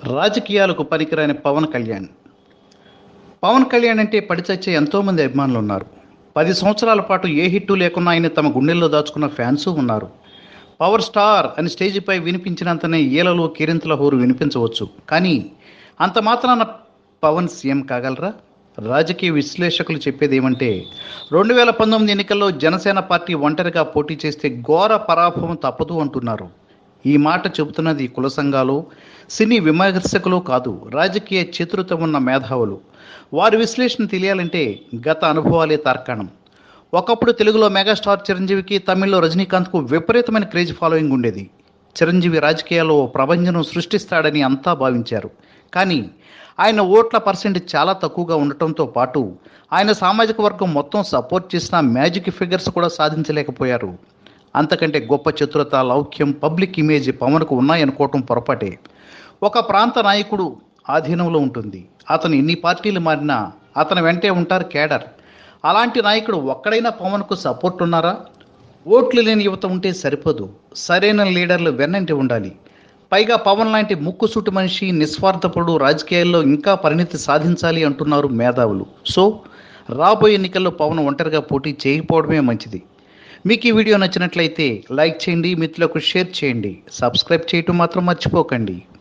రాజకీయాలకు పనికిరాని పవన్ కళ్యాణ్ పవన్ కళ్యాణ్ అంటే పడిచచ్చే ఎంతోమంది అభిమానులు ఉన్నారు పది సంవత్సరాల పాటు ఏ హిట్టు లేకున్నా ఆయన తమ గుండెల్లో దాచుకున్న ఫ్యాన్స్ ఉన్నారు పవర్ స్టార్ అని స్టేజిపై వినిపించినంతనే ఈలలో కేరింతల హోరు వినిపించవచ్చు కానీ అంత మాత్రాన పవన్ సీఎం కాగలరా రాజకీయ విశ్లేషకులు చెప్పేది ఏమంటే రెండు వేల పంతొమ్మిది ఎన్నికల్లో జనసేన పార్టీ ఒంటరిగా పోటీ చేస్తే ఘోర పరాభవం తప్పదు అంటున్నారు ఈ మాట చెబుతున్నది కుల సంఘాలు సినీ విమర్శకులు కాదు రాజకీయ చతురత ఉన్న మేధావులు వారి విశ్లేషణ తెలియాలంటే గత అనుభవాలే తార్కాణం ఒకప్పుడు తెలుగులో మెగాస్టార్ చిరంజీవికి తమిళ్లో రజనీకాంత్కు విపరీతమైన క్రేజ్ ఫాలోయింగ్ ఉండేది చిరంజీవి రాజకీయాల్లో ఓ ప్రభంజనం సృష్టిస్తాడని అంతా భావించారు కానీ ఆయన ఓట్ల పర్సెంట్ చాలా తక్కువగా ఉండటంతో పాటు ఆయన సామాజిక వర్గం మొత్తం సపోర్ట్ చేసిన మ్యాజిక్ ఫిగర్స్ కూడా సాధించలేకపోయారు అంతకంటే గొప్ప చతురత లౌక్యం పబ్లిక్ ఇమేజ్ పవన్కు ఉన్నాయనుకోవటం పొరపాటే ఒక ప్రాంత నాయకుడు ఆధీనంలో ఉంటుంది అతను ఎన్ని పార్టీలు మారినా అతని వెంటే ఉంటారు కేడర్ అలాంటి నాయకుడు ఒక్కడైనా పవన్కు సపోర్ట్ ఉన్నారా ఓట్లు లేని యువత ఉంటే సరిపోదు సరైన లీడర్లు వెన్నంటి ఉండాలి పైగా పవన్ లాంటి ముక్కుసూటి మనిషి నిస్వార్థపడు రాజకీయాల్లో ఇంకా పరిణితి సాధించాలి అంటున్నారు మేధావులు సో రాబోయే ఎన్నికల్లో పవన్ ఒంటరిగా పోటీ చేయకపోవడమే మంచిది మీకు ఈ వీడియో నచ్చినట్లయితే లైక్ చేయండి మిత్రులకు షేర్ చేయండి సబ్స్క్రైబ్ చేయటం మాత్రం మర్చిపోకండి